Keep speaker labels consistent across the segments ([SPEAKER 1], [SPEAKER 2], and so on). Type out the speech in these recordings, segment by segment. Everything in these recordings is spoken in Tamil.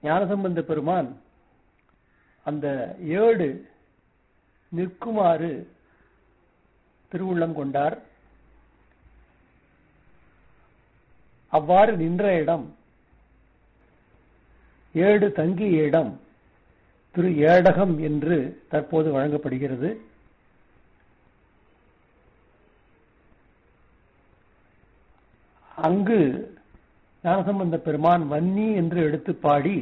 [SPEAKER 1] ஞானசம்பந்த பெருமான் அந்த ஏடு நிற்குமாறு திருவுள்ளம் கொண்டார் அவ்வாறு நின்ற இடம் ஏடு தங்கிய இடம் திரு ஏடகம் என்று தற்போது வழங்கப்படுகிறது அங்கு ஞானசம்பந்த பெருமான் வன்னி என்று எடுத்து பாடி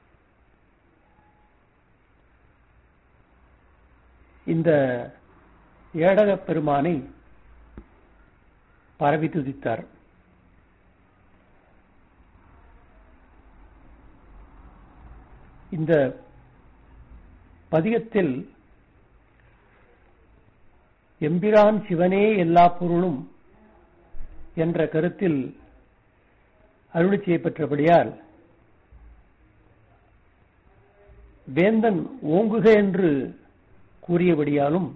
[SPEAKER 1] இந்த ஏடக பெருமானை பரவி துதித்தார் இந்த பதிகத்தில் எம்பிரான் சிவனே எல்லா பொருளும் என்ற கருத்தில் அருளி செய்யப்பெற்றபடியால் வேந்தன் ஓங்குக என்று கூறியபடியாலும்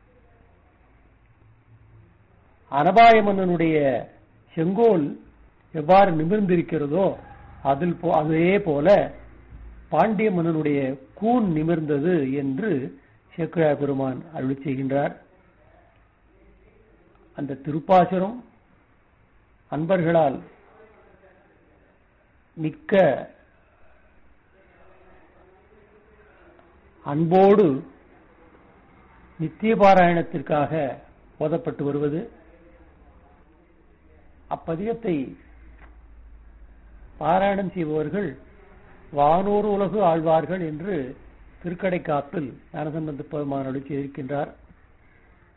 [SPEAKER 1] அனபாய மன்னனுடைய செங்கோல் எவ்வாறு நிமிர்ந்திருக்கிறதோ அதில் போ அதே போல பாண்டிய மன்னனுடைய கூன் நிமிர்ந்தது என்று சேக்குழா பெருமான் அருளி செய்கின்றார் அந்த திருப்பாசுரம் அன்பர்களால் மிக்க அன்போடு நித்திய பாராயணத்திற்காக ஓதப்பட்டு வருவது அப்பதிகத்தை பாராயணம் செய்பவர்கள் வானோர் உலகு ஆழ்வார்கள் என்று திருக்கடைக்காப்பில் ஞானசம்பந்த பெருமான் அருளி செய்திருக்கின்றார்